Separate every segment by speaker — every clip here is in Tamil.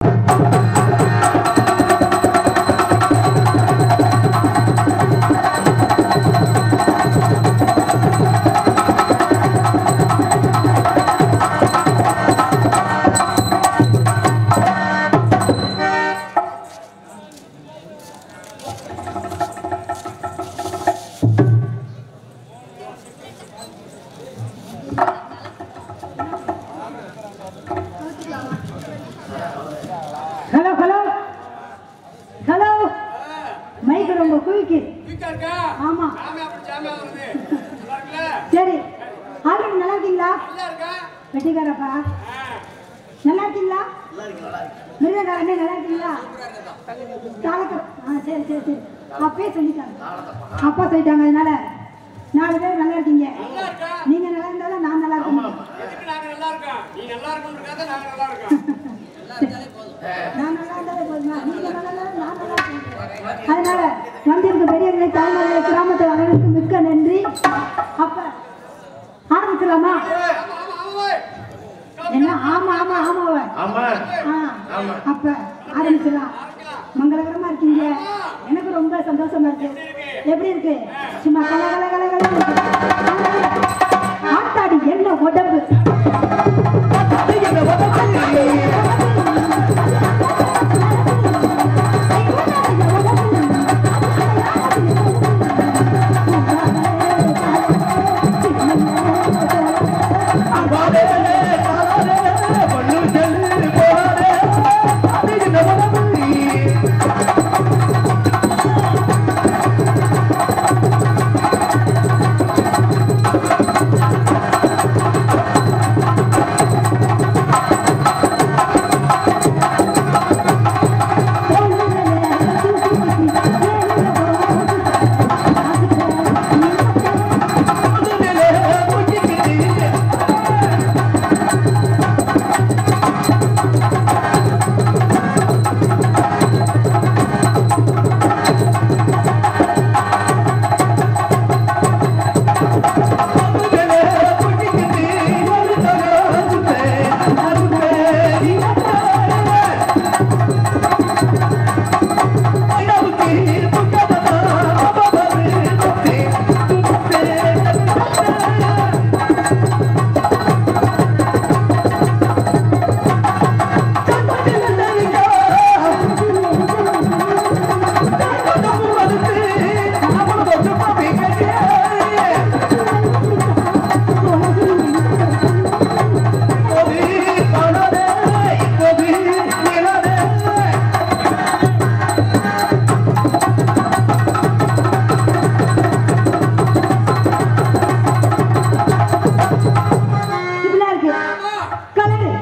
Speaker 1: ஹலோ ஹலோ ஹலோ மைக் ரொம்ப குயிக்கு ஆமா சரி ஆல்ரெடி நல்லா இருக்கீங்களா வெட்டிக்காரப்பா நல்லா இருக்கீங்களா மிருகக்காரனே நல்லா இருக்கீங்களா காலத்து ஆ சரி சரி சரி அப்பயே சொல்லிட்டாங்க அப்பா சொல்லிட்டாங்க அதனால நாலு பேர் நல்லா இருக்கீங்க நீங்க நல்லா இருந்தாலும் நான் நல்லா இருக்க முடியும் நான் நல்லா இருந்தாலே போதுமா நீங்க நல்லா இருந்தாலும் நான் நல்லா இருக்கேன் அதனால வந்திருக்க பெரியவர்களை தாய்மார்களை கிராமத்தில் அனைவருக்கும் மிக்க நன்றி அப்ப ஆரம்பிக்கலாமா என்ன ஆமா ஆமா ஆமாவ
Speaker 2: ஆமா
Speaker 1: ஆ அப்ப ஆரம்பிச்சிடலாம் மங்களகரமா இருக்கீங்க எனக்கு ரொம்ப சந்தோஷமா இருக்கு எப்படி இருக்கு சும்மா கல கல கல கல இருக்கு. ஆத்தாடி என்ன உடம்பு இப்படிலாம் இருக்கு கலரு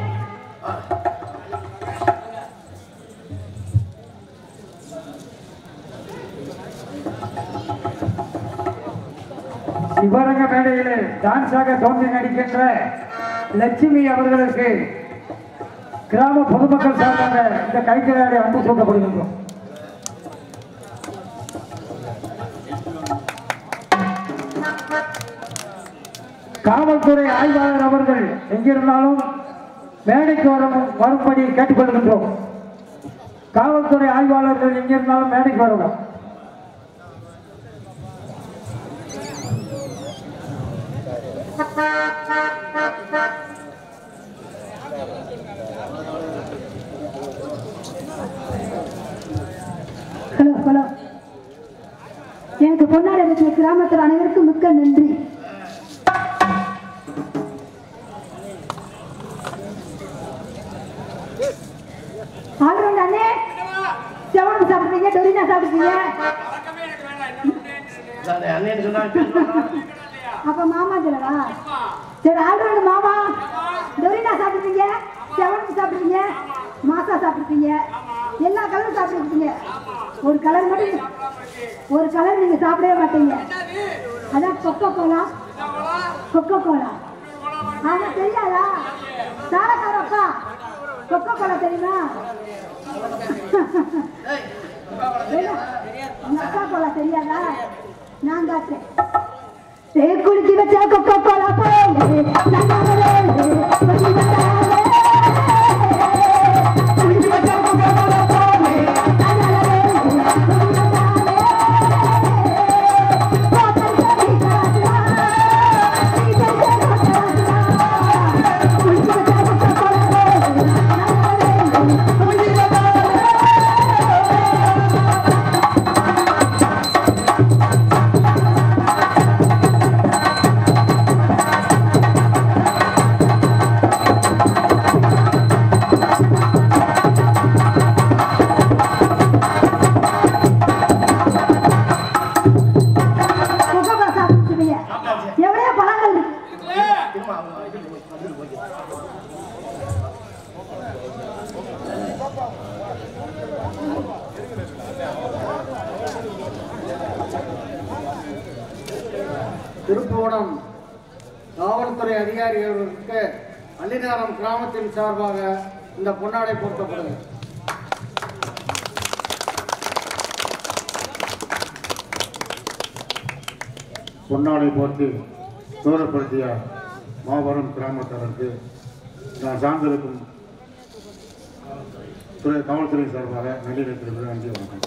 Speaker 3: சிவரங்க மேடையிலே டான்ஸாக தோன்றி நடிக்கின்ற லட்சுமி அவர்களுக்கு கிராம பொதுமக்கள் சார்பாக இந்த கைத்தறியாடை அன்பு சொல்லப்படுகின்றோம் காவல்துறை ஆய்வாளர் அவர்கள் எங்கிருந்தாலும் மேடைக்கு வரும் வரும்படி கேட்டுக்கொள்கின்றோம் காவல்துறை ஆய்வாளர்கள் எங்கிருந்தாலும் மேடைக்கு வரவும்
Speaker 1: ஹலோ ஹலோ எனக்கு பொன்னாடி இருக்கிற கிராமத்தில் அனைவருக்கும் மிக்க நன்றி ஆல்ரவுண்ட் அண்ணே செவனம் சாப்பிடுறீங்க டொரினா சாப்பிடுறீங்க
Speaker 2: அண்ணன் சொன்னா
Speaker 1: அப்ப மாமா சொல்லவா சரி ஆல்ரவுண்ட் மாமா டொரினா சாப்பிடுறீங்க செவனம் சாப்பிடுறீங்க மாசா சாப்பிடுறீங்க எல்லா கலரும் சாப்பிட்டுருக்கீங்க ஒரு கலர் மட்டும் ஒரு கலர் நீங்க சாப்பிடவே மாட்டீங்க அதான் கொக்கோ கோலா கொக்கோ கோலா ஆனா தெரியாதா சாரக்காரப்பா கொக்கோ கோலா தெரியுமா என்ன? உங்க அக்கா கோலா தெரியாதா நான் காட்டுறேன் ஏ குளிச்சு வச்ச கொக்கோ கோலா போலே நல்லாவே, கொஞ்சம் நல்லாவே. குளிச்சு வச்ச
Speaker 2: திருப்புவனம் காவல்துறை அதிகாரிகளுக்கு அள்ளிநகரம் கிராமத்தின் சார்பாக இந்த பொன்னாடை போர்த்தப்படுது
Speaker 4: பொன்னாடை போர்த்தி தூரப்படுத்திய மாபெரும் கிராமத்தாருக்கு நான் சார்ந்திருக்கும் துறை காவல்துறை சார்பாக நன்றி தெரிவித்து நன்றி வணக்கம்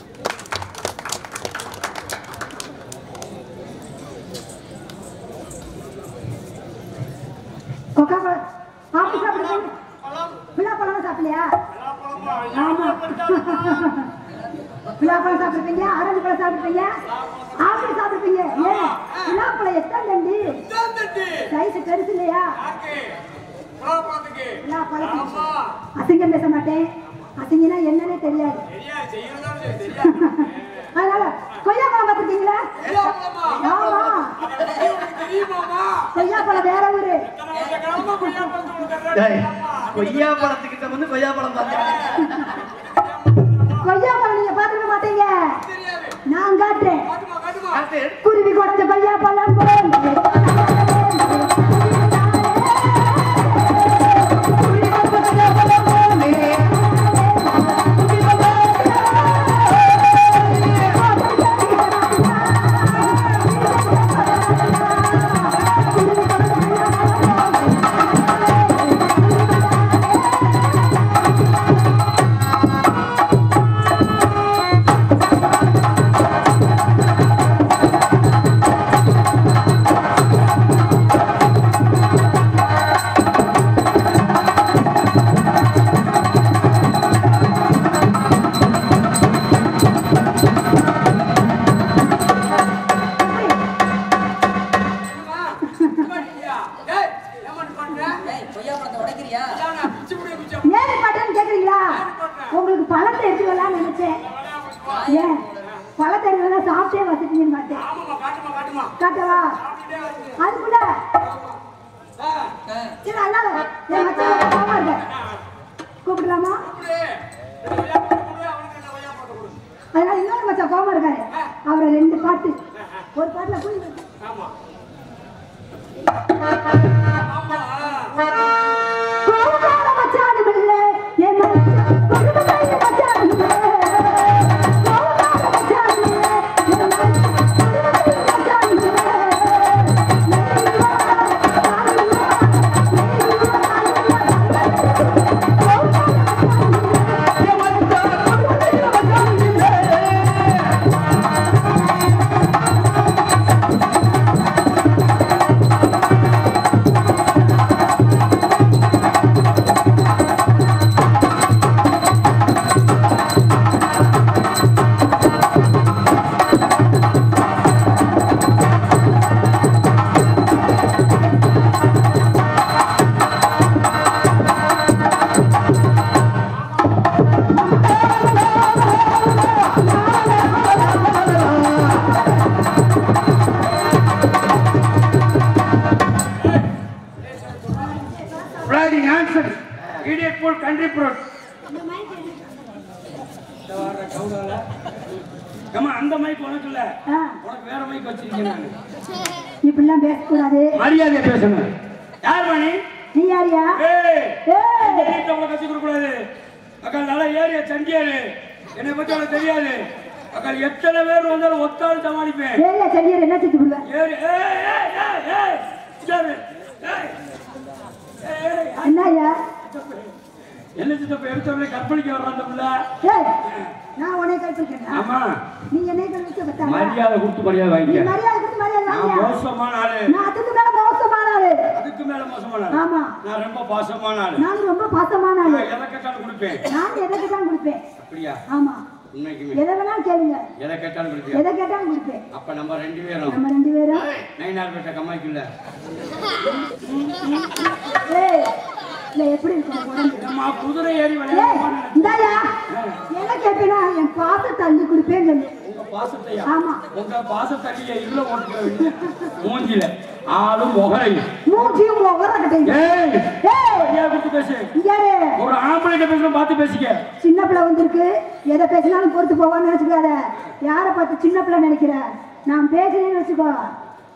Speaker 1: கொக்கா பழம் ஆப்பிள் சாப்பிடுறீங்க விழாப்பழம் சாப்பிடலையா ஆமா விழாப்பழம் சாப்பிடுறீங்க ஆரஞ்சு பழம் சாப்பிடுறீங்க ஆப்பிள் சாப்பிடுறீங்க ஏன் விழாப்பழம் எத்தனை தண்டி சைஸ் பெருசு இல்லையா விழாப்பழம் அசிங்கம் பேச மாட்டேன் அசிங்கன்னா என்னன்னே தெரியாது அதனால கொய்யா பழம் பார்த்துருக்கீங்களா ஆமா கொய்யா பழம் வேற ஊரு
Speaker 5: கொய்யா பழத்துக்கிட்ட வந்து கொய்யா பழம் பார்த்தேன்
Speaker 1: கொய்யா பழம் நீங்க பாத்துக்க மாட்டீங்க நான் காட்டுறேன்
Speaker 5: காட்டு.
Speaker 1: குருவி குடஞ்ச கொய்யா பழம் போல் குருவி குடஞ்ச கொய்யா பழம்
Speaker 6: கொய்யா பழத்தை உடைக்கிறியா
Speaker 1: ஏன் பாட்டேன்னு கேக்குறீங்களா உங்களுக்கு பழத்தை எடுத்து வரலாம்னு நினைச்சேன் ஏன் பழத்தை எடுத்து வரலாம் சாப்பிட்டே வச்சுட்டீங்கன்னு பார்த்தேன் காட்டவா அதுக்குள்ள சரி அல்லாத என் மச்சான் கோவமா இருக்க கூப்பிடலாமா அதனால இன்னொரு மச்சான் கோவமா இருக்காரு அவரை ரெண்டு பாட்டு ஒரு பாட்டுல போய் கோவக்கார மச்சான் பிள்ளை என் மச்சான் கொடுமைக்கார மச்சான் பிள்ளை கோவக்கார மச்சான் பிள்ளை என் மச்சான் கொடுமைக்கார மச்சான்
Speaker 3: Bloody nonsense. Idiot poor country fruit. ஏம்மா, அந்த மைக் உனக்கு இல்ல
Speaker 1: ஆ,
Speaker 3: உனக்கு வேற மைக் வச்சிருக்கேன் நானு
Speaker 1: இப்படிலாம் பேசக்கூடாது
Speaker 3: மரியாதையா பேசணும் யார் மணி
Speaker 1: நீ யாரியா
Speaker 3: ஏய்
Speaker 1: ஏய்,
Speaker 3: இந்த வீட்டை உனக்கு கற்றுக் கொடுக்க கூடாது அக்கால் நல்ல ஏரியா சண்டியாரு என்னை பத்தி உனக்கு தெரியாது அக்கால் எத்தனை பேர் வந்தாலும் ஒத்தாள் சமாளிப்பேன்
Speaker 1: ஏரியா செடியர் என்ன செஞ்சு விடுவேன்
Speaker 3: ஏறி ஏய் ஏய் ஏய் ஏய் இந்தாரு. ஏய் ஏய், ஏய்
Speaker 1: என்னய்யா
Speaker 3: என்ன சித்தப்ப எடுத்தவரை கற்பழிக்க வர்றான் அந்த பிள்ளை
Speaker 1: ஏய் நான் உன்னை கல்பிக்கிறேன்
Speaker 3: ஆமா
Speaker 1: நீ என்னை கல்பிக்க பத்தாங்க
Speaker 3: மரியாதை கொடுத்து மரியாதை
Speaker 1: நீ
Speaker 3: வாங்கிக்க
Speaker 1: மரியாதை கொடுத்து மரியாதை
Speaker 3: நான்
Speaker 1: வாங்கியா
Speaker 3: மோசமான ஆளு
Speaker 1: நான் அதுக்கு மேல மோசமான ஆளு
Speaker 3: அதுக்கு மேல மோசமான ஆளு
Speaker 1: ஆமா
Speaker 3: நான் ரொம்ப பாசமான ஆளு
Speaker 1: நான் ரொம்ப பாசமான ஆளு
Speaker 3: நான் எதை கேட்டாலும் கொடுப்பேன்
Speaker 1: நான் எதை தான் கொடுப்பேன்
Speaker 3: அப்படியா
Speaker 1: ஆமா
Speaker 3: உண்மைக்குமே
Speaker 1: எதை வேணாலும் கேளுங்க
Speaker 3: எதை கேட்டாலும் கொடுப்பேன்
Speaker 1: எதை கேட்டாலும் கொடுப்பேன்
Speaker 3: அப்ப நம்ம ரெண்டு பேரும்
Speaker 1: நம்ம ரெண்டு பேரும்
Speaker 3: நைனார் பேட்ட கம்மாய்க்குள்ள
Speaker 1: ஏய் இல்ல எப்படி இருக்கும் உடம்பு
Speaker 3: நம்ம குதிரை ஏறி
Speaker 1: ஏய்
Speaker 3: விளையாடுவோம்
Speaker 1: இந்தாயா என்ன கேட்பேனா என் பாச தள்ளி கொடுப்பேன் சொல்லு
Speaker 3: உங்க பாசத்தையா
Speaker 1: ஆமா
Speaker 3: உங்க பாசத்தடிய இல்ல ஓட்டுற வேண்டிய மூஞ்சில ஆளும் முகரையும்
Speaker 1: மூஞ்சியும் உரக்கட்டையும்
Speaker 3: ஏய்
Speaker 1: ஏய்
Speaker 3: ஐயா கொடுத்து பேசு
Speaker 1: இங்கே
Speaker 3: ஒரு ஆம்பளைட்ட பேசுற பார்த்து பேசிக்க
Speaker 1: சின்ன பிள்ளை வந்திருக்கு எதை பேசினாலும் பொறுத்து போவான்னு நினைச்சுக்காத யாரை பார்த்து சின்ன பிள்ளை நினைக்கிற நான் பேசுறேன்னு வச்சுக்கோ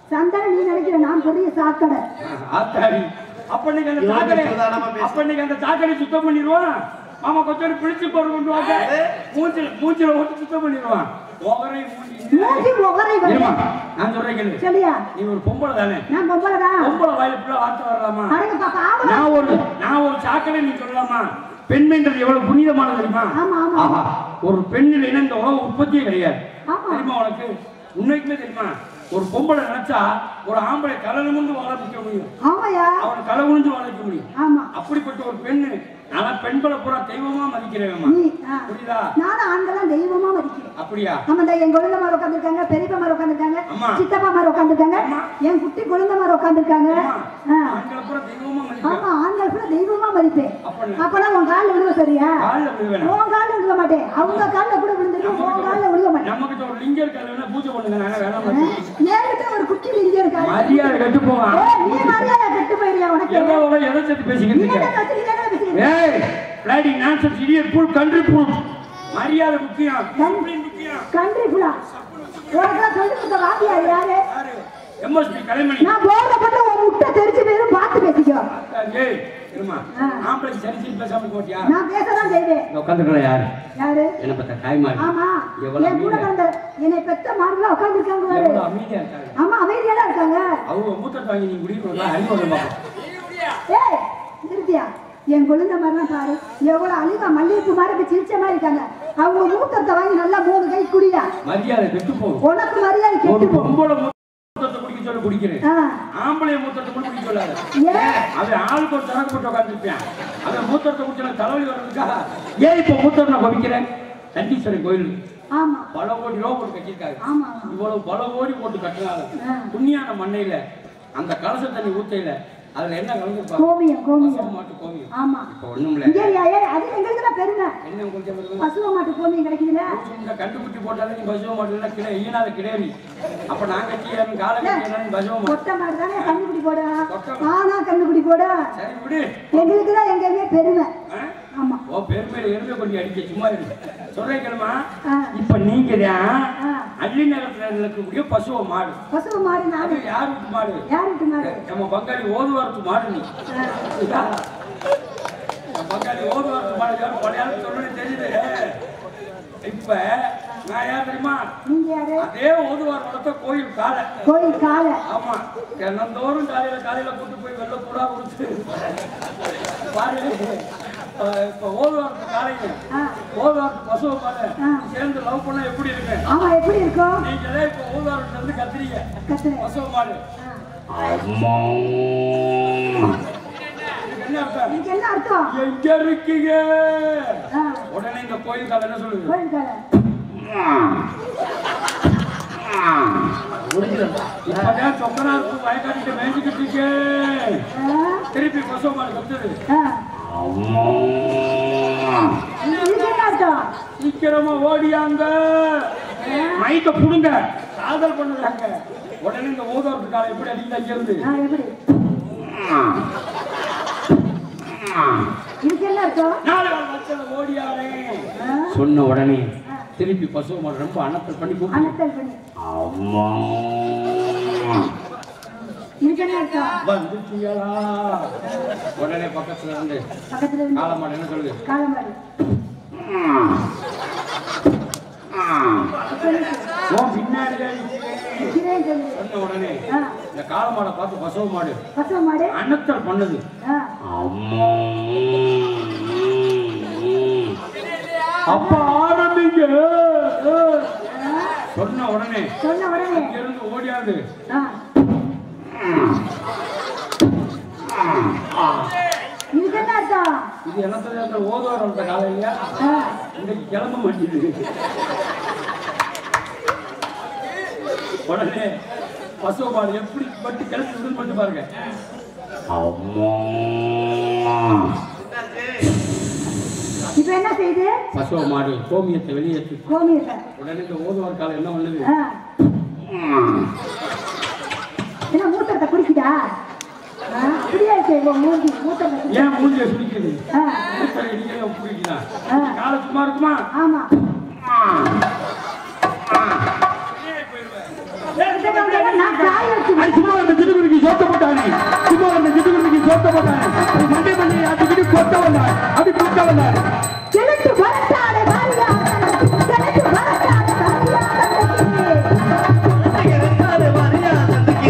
Speaker 1: சந்தானம் நீ நினைக்கிற நான் பெரிய சாக்கடை
Speaker 3: ஆத்தாடி அப்ப இன்னைக்கு அந்த
Speaker 5: இவன்
Speaker 3: சாக்கடை
Speaker 5: சுதாரணமா பேசு.
Speaker 3: அப்ப இன்னைக்கு அந்த சாக்கடை சுத்தம் பண்ணிடுவான் மாமா கொஞ்சம் பிடிச்சு போற கொண்டு வாங்க மூஞ்சில மூஞ்சில ஓட்டு சுத்தம் பண்ணிடுவான் ஒகரை மூஞ்சி
Speaker 1: மூஞ்சி முகரை
Speaker 3: இருமா
Speaker 1: வந்து
Speaker 3: நான் சொல்றேன் கேளு
Speaker 1: சொல்லியா
Speaker 3: நீ ஒரு பொம்பளை தானே
Speaker 1: நான் பொம்பளைதான்
Speaker 3: பொம்பளை வாயில ஃபுல்லா வார்த்தை வரலாமா
Speaker 1: அடங்க பாப்பா ஆவல
Speaker 3: நான் ஒரு நான் ஒரு சாக்கடை நீ சொல்லலாமா பெண்மைன்றது எவ்வளவு புனிதமானது தெரியுமா
Speaker 1: ஆமா, ஆமா.
Speaker 3: ஆஹா ஒரு பெண் இல்லைன்னா இந்த உலகம் உற்பத்தியே கிடையாது
Speaker 1: ஆமா.
Speaker 3: தெரியுமா உனக்கு உண்மைக்குமே தெரியுமா ஒரு பொம்பளை நினைச்சா ஒரு ஆம்பளை கலை நிமிர்ந்து வாழ வைக்க முடியும்
Speaker 1: ஆமாயா
Speaker 3: அவனை கலை உணிஞ்சு வாழ வைக்க முடியும்
Speaker 1: ஆமா
Speaker 3: அப்படிப்பட்ட ஒரு பெண்ணு நான் பெண்களை பூரா தெய்வமா மதிக்கிறேன்மா
Speaker 1: நீ ஆ.
Speaker 3: புரியுதா
Speaker 1: நானும் ஆண்கள்லாம் தெய்வமா மதிக்கிறேன்
Speaker 3: அப்படியா
Speaker 1: ஆமா இந்த என் குழந்தை மாதிரி உட்காந்துருக்காங்க பெரியப்பா மாதிரி உட்காந்துருக்காங்க
Speaker 3: அம்மா.
Speaker 1: சித்தப்பா மாதிரி உட்காந்துருக்காங்க
Speaker 3: அம்மா.
Speaker 1: என் குட்டி குழந்தை மாதிரி உட்காந்துருக்காங்க
Speaker 3: அம்மா, ஆண்களை பூரா தெய்வமா மதிக்கிறேன்
Speaker 1: ஆமா ஆண்கள் கூட தெய்வமா மதிப்பேன்
Speaker 3: அப்ப
Speaker 1: அப்பனா உன் காலில் விழுவ சரியா
Speaker 3: காலில் விழுவேனா?
Speaker 1: உன் காலில் விழுவ மாட்டேன் அவங்க காலில் கூட விழுந்துருக்கேன் உன் காலில் விழுவ மாட்டேன்
Speaker 3: நம்ம கிட்ட ஒரு லிங்கம் இருக்காது வேணா பூஜை பண்ணுங்க நாங்க வேணாம்
Speaker 1: நேர்கிட்ட ஒரு குட்டி இங்க இருக்காரு
Speaker 3: மரியாதை கட்டு போவான்
Speaker 1: ஏய், நீ மரியாதை கெட்டு போயிருவியா உனக்கு
Speaker 3: எவ்வளவு எதை சேர்த்து
Speaker 1: நீ
Speaker 3: பேசிக்கிட்டு
Speaker 1: என்ன
Speaker 3: இருக்க?
Speaker 1: வச்சு நீ என்ன பேசுறீங்க
Speaker 3: ஏய் bloody nonsense idiot fool country fool மரியாதை முக்கியம் discipline முக்கியம்
Speaker 1: கண்ட்ரி ஃபுல்லா உனக்கு சொல்லி கொடுத்த வாத்தியார் யாரு
Speaker 3: யாரு எம்எஸ்பி கலைமணி
Speaker 1: நான் போர்ட போட்டு உன் முட்டை தெரிச்சு போயிரும் பார்த்து பேசிக்கோ
Speaker 3: ஏய் இருமா
Speaker 1: ஆ.
Speaker 3: ஆம்பளைக்கு சரி சரி பேசாம போட்டியா
Speaker 1: நான் பேசதான் செய்வேன்
Speaker 3: இங்க உட்காந்துக்கல யாரு
Speaker 1: யாரு
Speaker 3: என்ன பார்த்தா தாய்மாரி
Speaker 1: ஆமா
Speaker 3: எவ்வளவு
Speaker 1: என் கூட
Speaker 3: அமைதியா
Speaker 1: பிறந்த என்னை பெத்த மாடுல உட்காந்துருக்காங்க பாரு
Speaker 3: எவ்வளவு அமைதியா இருக்காங்க
Speaker 1: ஆமா அமைதியா தான் இருக்காங்க
Speaker 3: அவங்க மூத்தத்தை வாங்கி நீ குடிக்கிறதா அறிவு பார்ப்போம்
Speaker 1: ஏய் நிறுத்தியா என் குழந்தை மாதிரிலாம் பாரு எவ்வளவு அழுகா மல்லிகைப்பூ மாதிரி இப்படி சிரிச்ச மாதிரி இருக்காங்க அவங்க மூத்தத்தை வாங்கி நல்லா மூணு கை குடியா
Speaker 3: மரியாதை கெட்டு போகும்
Speaker 1: உனக்கு மரியாதை
Speaker 3: ஒரு
Speaker 1: கெட்டு போகும்
Speaker 3: பொம்பளை மூத்தத்தை குடிக்க சொல்லி குடிக்கிறேன்
Speaker 1: ஆ,
Speaker 3: ஆம்பளை மூத்தத்தை கூட குடிக்க சொல்லாத
Speaker 1: ஏன்
Speaker 3: அவன் ஆளுக்கு ஒரு சரக்கு போட்டு உட்காந்துருப்பான் அவன் மூத்தத்தை குடிச்சல தலைவலி வர்றதுக்காக ஏன் இப்போ மூத்தத்தை நான் குடிக்கிறேன் சண்டீஸ்வரன் கோயில்
Speaker 1: ஆமா
Speaker 3: பல கோடி ரூபா போட்டு கட்டியிருக்காங்க
Speaker 1: ஆமா ஆமா.
Speaker 3: இவ்வளவு பல கோடி போட்டு கட்டினாலும்
Speaker 1: ஆ.
Speaker 3: புண்ணியான மண்ணையில அந்த கலச தண்ணி ஊத்தையில அதுல என்ன கலந்துருப்பாங்க
Speaker 1: கோமியம் கோமியம்
Speaker 3: பசுவு மாட்டு கோமியம்
Speaker 1: ஆமா
Speaker 3: இப்போ ஒண்ணும்
Speaker 1: இங்க
Speaker 3: இல்ல
Speaker 1: ஏய், ஏய், அது எங்களுக்கு தான் பெருமை
Speaker 3: என்ன கொஞ்சம் வருது?
Speaker 1: பசுவ மாட்டு கோமியம் கிடைக்குதுல
Speaker 3: இந்த கண்டுக்குட்டி போட்டாலும் நீ பசுவ மாட்டு கிடை ஈனாத கிடையாது அப்ப நான் கட்டியாரு காலை கட்டியாரு பசுவ மாட்டு
Speaker 1: கொட்டை மாடு தானே கண்ணுக்குடி போட
Speaker 3: கொட்டை
Speaker 1: ஆனா கண்ணுக்குடி போட
Speaker 3: சரி விடு
Speaker 1: எங்களுக்கு தான் எங்கேயுமே பெருமை
Speaker 3: ஆ?
Speaker 1: ஆமா
Speaker 3: ஓ பெருமையில எருமை கொஞ்சம் அடிக்க சும்மா இருக்கு சொல்றேன் கேளுமா
Speaker 1: ஆ.
Speaker 3: இப்ப நீங்க தான்
Speaker 1: ஆ.
Speaker 3: அள்ளி நகரத்துல இருக்கக்கூடிய பசுவ மாடு
Speaker 1: பசுவ மாடு
Speaker 3: அது
Speaker 1: நாடு
Speaker 3: யார் வீட்டு மாடு
Speaker 1: யார் வீட்டு மாடு
Speaker 3: நம்ம பங்காளி ஓதுவாரத்து மாடு நீ
Speaker 1: ஆ.
Speaker 3: இதா? நம்ம பங்காளி ஓதுவாரத்து மாடு யாரும் பழைய ஆளுக்கு சொல்லணும்னு தெரியுது இப்ப நான் யார் தெரியுமா
Speaker 1: நீங்க யாரு
Speaker 3: அதே ஓதுவார் வளர்த்த கோயில் காலை
Speaker 1: கோயில் காலை
Speaker 3: ஆமா தினந்தோறும் காலையில காலையில கூட்டு போய் வெள்ள பூரா கொடுத்து பாரு அஹ் இப்ப ஓதுவாரத்து காலைங்க
Speaker 1: ஆ.
Speaker 3: ஓதுவாரத்து பசுவ பாரு
Speaker 1: ஆ.
Speaker 3: சேர்ந்து லவ் பண்ணா எப்படி இருக்கு
Speaker 1: ஆமா எப்படி இருக்கும்
Speaker 3: நீங்களே இப்ப ஓதுவாரத்துல இருந்து கத்துறீங்க
Speaker 1: கத்துறேன்
Speaker 3: பசுவ மாடு இதுக்கு என்ன அர்த்தம்
Speaker 1: இதுக்கு என்ன அர்த்தம்
Speaker 3: எங்க இருக்கீங்க
Speaker 1: ஆ,
Speaker 3: உடனே இந்த கோயில் காலை என்ன சொல்லுது
Speaker 1: கோயில் காலை
Speaker 3: இப்பதான் சொக்கனாருக்கு வயக்காட்டிட்டு மேய்ஞ்சிக்கிட்டு இருக்கேன்
Speaker 1: ஆ,
Speaker 3: திருப்பி பசுவ மாடு கத்துது
Speaker 1: ஆ. இதுக்கு என்ன அர்த்தம்
Speaker 3: சீக்கிரமா ஓடியாங்க மைக்க புடுங்க காதல் பண்ணுறாங்க உடனே இந்த ஓதோட்டு காலை எப்படி அடிக்குது அங்க இருந்து
Speaker 1: ஆ, எப்படி இதுக்கு என்ன அர்த்தம்
Speaker 3: நாலு நாள் வச்சத ஓடியாரே
Speaker 1: ஆ,
Speaker 3: சொன்ன உடனே திருப்பி பசுவ மாடு ரொம்ப அனத்தல் பண்ணி கூப்பிட்டு
Speaker 1: அனத்தல் பண்ணி இதுக்கு என்ன அர்த்தம்
Speaker 3: வந்துட்டீங்களா உடனே பக்கத்துல இருந்து
Speaker 1: பக்கத்துல இருந்து
Speaker 3: காளை மாடு என்ன சொல்லுது
Speaker 1: காலமாடு
Speaker 3: உன் பின்னாடி தான் நிக்கிறேன்.
Speaker 1: நிக்கிறேன் சொல்லு
Speaker 3: சொன்ன உடனே
Speaker 1: ஆ,
Speaker 3: இந்த காளை மாடை பார்த்து பசுவ மாடு
Speaker 1: பசுவ மாடு
Speaker 3: அனத்தல் பண்ணுது
Speaker 1: ஆ,
Speaker 3: அப்ப ஆரம்பிங்க சொன்ன உடனே
Speaker 1: சொன்ன உடனே
Speaker 3: இங்க இருந்து ஓடியாது
Speaker 1: ஆ. இதுக்கு என்ன அர்த்தம்
Speaker 3: இது என்னத்துல அந்த ஓதுவார் வந்த காலம் இல்லையா
Speaker 1: ஆ,
Speaker 3: இன்னைக்கு கிளம்ப மாட்டேங்குது உடனே பசுவ மாடு எப்படி பட்டு கிளம்பி விடுன்னு மட்டும் பாருங்க
Speaker 1: இப்ப என்ன செய்யுது
Speaker 3: பசுவ மாடு கோமியத்தை வெளியேற்று
Speaker 1: கோமியத்தை
Speaker 3: உடனே இந்த ஓதுவார் காலம் என்ன பண்ணுது
Speaker 1: ஆ. என்ன மூத்தத்தை குடிக்குதா ஆ, அப்படியே இருக்கு உன் மூஞ்சி மூத்தத்தை குடி-
Speaker 3: ஏன் மூஞ்சிய சுடிக்குது
Speaker 1: ஆ,
Speaker 3: மூத்தரை இடிக்கவே பிடிக்குதா
Speaker 1: ஆ.
Speaker 3: காலை சும்மா இருக்குமா
Speaker 1: ஆமா
Speaker 3: வெளியே போயிருவேன்.
Speaker 1: இதை வந்து நான் காய வச்சு
Speaker 3: அது சும்மா அந்த சிட்டுக்குருவிக்கு சோத்த போட்டானே சும்மா அந்த சிட்டுக்குருவிக்கு சோத்த போட்டானே அது மண்டை மண்டை அதுக்கிட்டு கொத்த வந்தார் அது குத்த வந்தார்
Speaker 1: கிழக்கு வரட்டாடே வாரியா கிழக்கு வரட்டாடே வாரியா
Speaker 5: இறங்காத மாதிரியா தந்தைக்கு?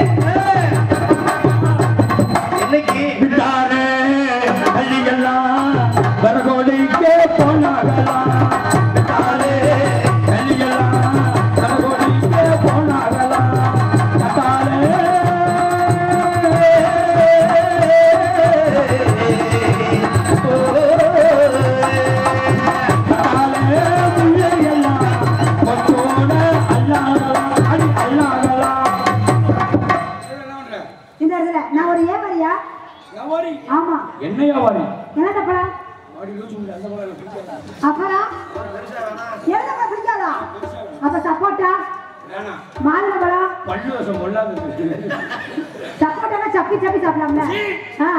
Speaker 5: என்னைக்கு
Speaker 3: விட்டாரே அள்ளியெல்லாம் வரகோடிக்கே போனாகலாம் விட்டாரே அள்ளியெல்லாம் வரகோடிக்கே போனாகலாம் கட்டாரே கட்டாரே முள்ளையெல்லாம் கொத்தோட அல்லாகலாம் அடி அல்லாகலாம்
Speaker 1: இந்த இடத்துல நான் ஒரு ஏவரியா ஆமா
Speaker 3: என்னையா வாரி
Speaker 1: என்னடா பழம்
Speaker 3: வாடி யூஸ் அந்த மாதிரி பிடிக்காது
Speaker 1: அப்புறம் எனக்கு பிடிக்காதா அப்ப சப்போட்டா
Speaker 3: வேணாம்
Speaker 1: மாதுளை பழம்
Speaker 3: பல்லு வசம் கொள்ளாது
Speaker 1: சப்போட்டானா சப்பி சப்பி சாப்பிடலாம்ல ஆ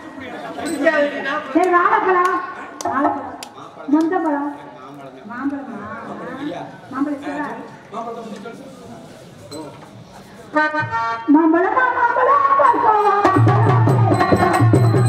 Speaker 1: சரி வாழைப்பழம் வாழைப்பழம் மொந்த பழம் மாம்பழமா மாம்பழம் சரியா? மாம்பழமா மாம்பழம் பழம்.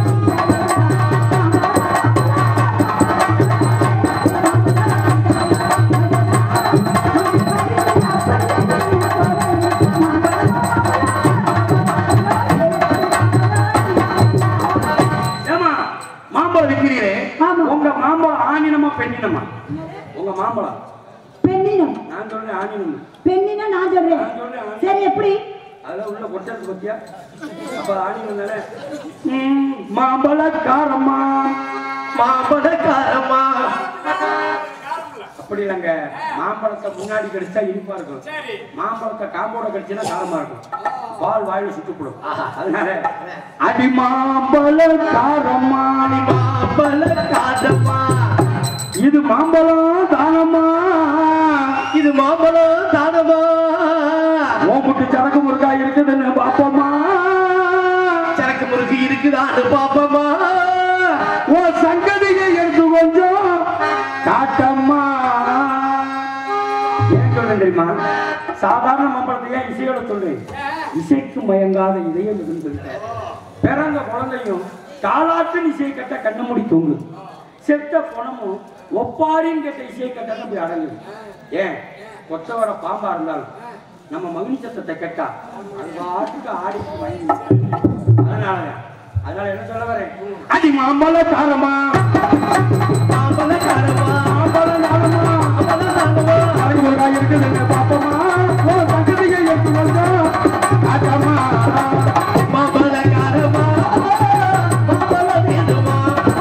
Speaker 3: ஏமா மாம்பழம் விற்கிறீரே
Speaker 1: ஆமா.
Speaker 3: உங்க மாம்பழம் ஆணினமா பெண்ணினமா உங்க மாம்பழம்
Speaker 1: பெண்ணினம்
Speaker 3: நான் சொல்றேன் ஆணினம்
Speaker 1: பெண்ணினா நான் சொல்றேன் சரி எப்படி
Speaker 3: அதெல்லாம் உள்ள கொட்டது பத்தியா அப்ப ஆணினம் தானே மாம்பழக்காரம்மா
Speaker 5: மாம்பழக்காரமா
Speaker 3: அப்படி இல்லைங்க மாம்பழத்தை முன்னாடி கடிச்சா இனிப்பா இருக்கும் மாம்பழத்தை காம்போட கடிச்சுன்னா காரமா இருக்கும் பால் வாயில சுட்டுப்படும் அதனால அடி மாம்பழக்காரம்மா
Speaker 5: மாம்பழக்காரமா
Speaker 3: இது மாம்பழம் தானம்மா
Speaker 5: இது மாம்பழம் தானமா
Speaker 3: ஓம்புட்டு சரக்கு முருகா இருக்குதுன்னு பாப்போமா
Speaker 5: சரக்கு முறுக்கு இருக்குதான்னு பாப்பமா
Speaker 3: ஓ சங்கதியை எடுத்து கொஞ்சம் காட்டம்மா ஏன் சொல்றேன் தெரியுமா சாதாரண மாம்பழத்தை ஏன் இசையோட சொல்றேன் இசைக்கு மயங்காத இதயம் இதுன்னு சொல்லிட்டேன் பிறந்த குழந்தையும் தாலாட்டுன்னு இசையை கட்ட கண்ணு மூடி தூங்கு செத்த பணமும் ஒப்பாரின்னு கேட்ட இசையை கட்ட போய் அடங்குது ஏன் கொத்தவர பாம்பா இருந்தாலும் நம்ம மகிழ் சத்தத்தை கேட்டா அது பாட்டுக்கு ஆடிக்கு வாங்கி அதனால அதனால என்ன சொல்ல வரேன் அடி மாம்பழ காரமா
Speaker 5: மாம்பழக்காரமா
Speaker 3: மாம்பழம் தானமா அழகு முருகா இருக்குதுங்க பாப்பமா ஓ சங்கதியை எடுத்து வந்தோம் காட்டம்மா
Speaker 5: மாம்பழக்காரமா மாம்பழம் வேணுமா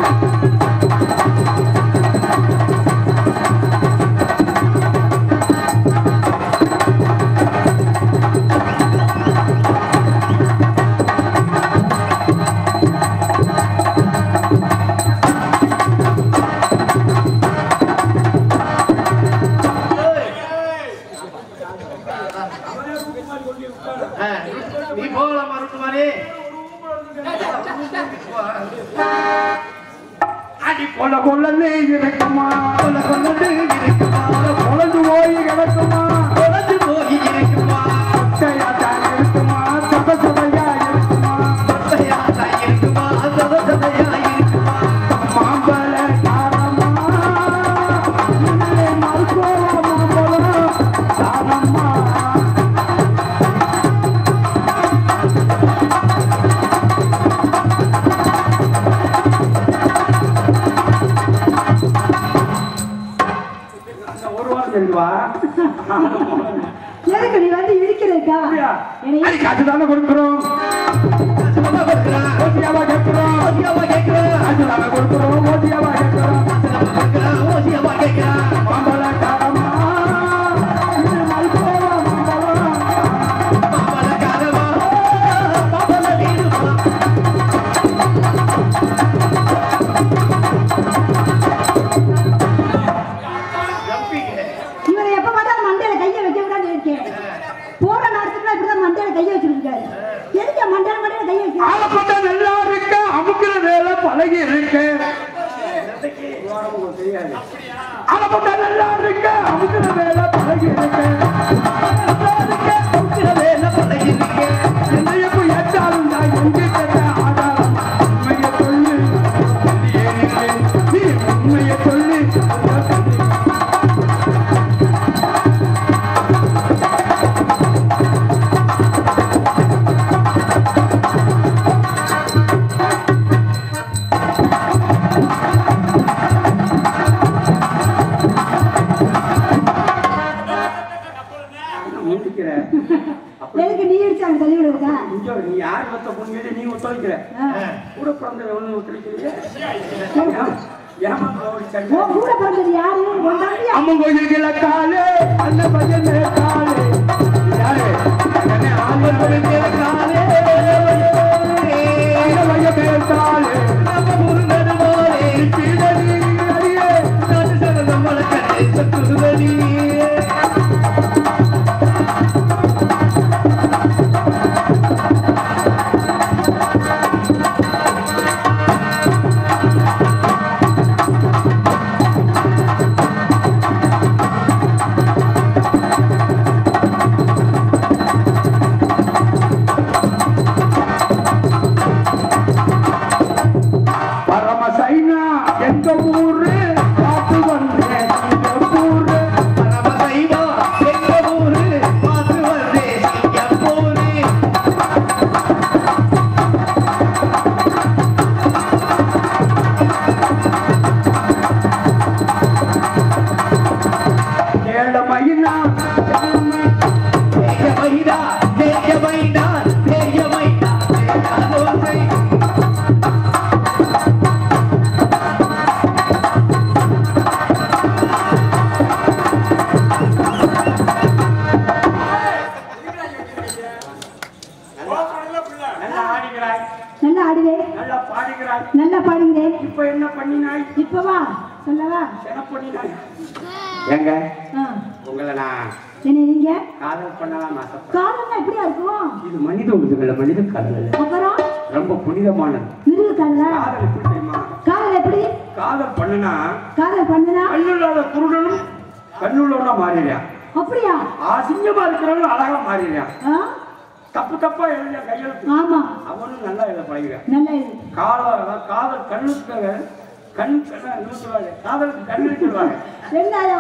Speaker 5: ஆ, நீ போகலாம் மருத்துவரே
Speaker 3: அடி கொல்ல கொல்லலே இருக்குமா
Speaker 5: கொல்ல கொண்டு இருக்குமா
Speaker 3: கொலந்து போய் கிடக்குமா
Speaker 5: கொலந்து போய் இருக்குமா
Speaker 3: ஒத்தையா தான் இருக்குமா சப சபையா இருக்குமா
Speaker 5: பச்சையாசா இருக்குமா சத சதையா இருக்குமா
Speaker 3: மாம்பழ காரமா இன்னே மல்கோவா மாம்பழம் காரமா ஒரு வாரம் செல்வா
Speaker 1: எதுக்கு நீ வந்து இடிக்கிறதுக்கா என்னை
Speaker 3: அடி காசு தானே கொடுக்குறோம்
Speaker 5: சும்மா கொடுக்குறான்
Speaker 3: ஓசியாவா கேட்கிறோம்
Speaker 5: ஓசியாவா கேட்கிறான்
Speaker 3: காசு தானே கொடுக்குறோம் ஓசியாவா கேட்கிறோம்
Speaker 5: கேட்கிறான் ஓசியாவா கேட்கிறான்
Speaker 3: மாம்பழ காரமா இன்னே மல்கோவா மாம்பழம்
Speaker 5: மாம்பழக்காரமா மாம்பழம் வேணுமா ஜம்பிங்க
Speaker 1: இவரை எப்ப பார்த்தாலும் மண்டையில கையை வைக்க கூடாதுன்னு இருக்கேன் போற நேரத்துக்குள்ள இப்படிதான் மண்டையில கையை வச்சிருக்காரு எதுக்கு மண்டையில மண்டையில கையை வைக்க
Speaker 3: ஆளப்பட்ட நல்லா இருக்க அமுக்கிற வேலை பழகி இருக்கு ஆளப்பட்ட நல்லா இருக்க அமுக்கிற வேலை பழகி இருக்கு
Speaker 5: வேலை பழகிருக்கே
Speaker 3: ஏமாந்து ஒரு
Speaker 1: உன்
Speaker 3: சண்டை
Speaker 1: கூட பிறந்தது யாரு உன் தம்பியா
Speaker 3: அம்மன் கோயிலுக்குள்ள காலு அந்த பையன் காலு யாரு அண்ணே, அம்மன் கோயிலுக்குள்ள காலு அந்த பையன் பேர் காலு நம்ம முருகன் போலே கீழடி அடியே நாட்டு சன நம்மள கண்ணை சத்துருவடி பரமசைனா எங்க ஊரு பார்த்து வந்தேன் ஊரு
Speaker 5: பரமசைவா எங்க ஊரு பார்த்து வந்தேன் சிங்கப்பூரு
Speaker 3: ஏழமைனா
Speaker 5: தேய மைனா தேய மைனா தேய மைனா தேய தோசை
Speaker 3: நல்லா ஆடுகிறாய்
Speaker 1: நல்லா ஆடுவேன்
Speaker 3: நல்லா பாடுகிறாய்
Speaker 1: நல்லா பாடுகிறேன்
Speaker 3: இப்ப என்ன பண்ணினாய்
Speaker 1: இப்பவா சொல்லவா
Speaker 3: என்ன பண்ணினாய் ஏங்க
Speaker 1: ஆ.
Speaker 3: உங்களை நான்
Speaker 1: என்ன நீங்க
Speaker 3: காதல் பண்ணலாம் ஆசைப்பட்டேன்
Speaker 1: காதல்னா எப்படியா இருக்கும்
Speaker 3: இது மனித உலகங்கள மனித காதல் அல்ல.
Speaker 1: அப்புறம்
Speaker 3: ரொம்ப புனிதமானது
Speaker 1: மிருக காதலா
Speaker 3: காதல் எப்படி தெரியுமா
Speaker 1: காதல் எப்படி
Speaker 3: காதல் பண்ணுனா
Speaker 1: காதல் பண்ணுனா
Speaker 3: கண்ணுள்ளாத குருடனும் கண்ணுள்ளவனா மாறிடுறான்
Speaker 1: அப்படியா
Speaker 3: அசிங்கமா இருக்கிறவனும் அழகா மாறிடுறான்
Speaker 1: ஆ?
Speaker 3: தப்பு தப்பா எழுதிய கையெழுத்து
Speaker 1: ஆமா
Speaker 3: அவனும் நல்லா எழுத பழகிறான்
Speaker 1: நல்லா இது
Speaker 3: கால காதல் கண்ணுக்கு கண் என்ன சொல்லுவாங்க காதலுக்கு கண்ணு சொல்லுவாங்க
Speaker 1: என்ன அது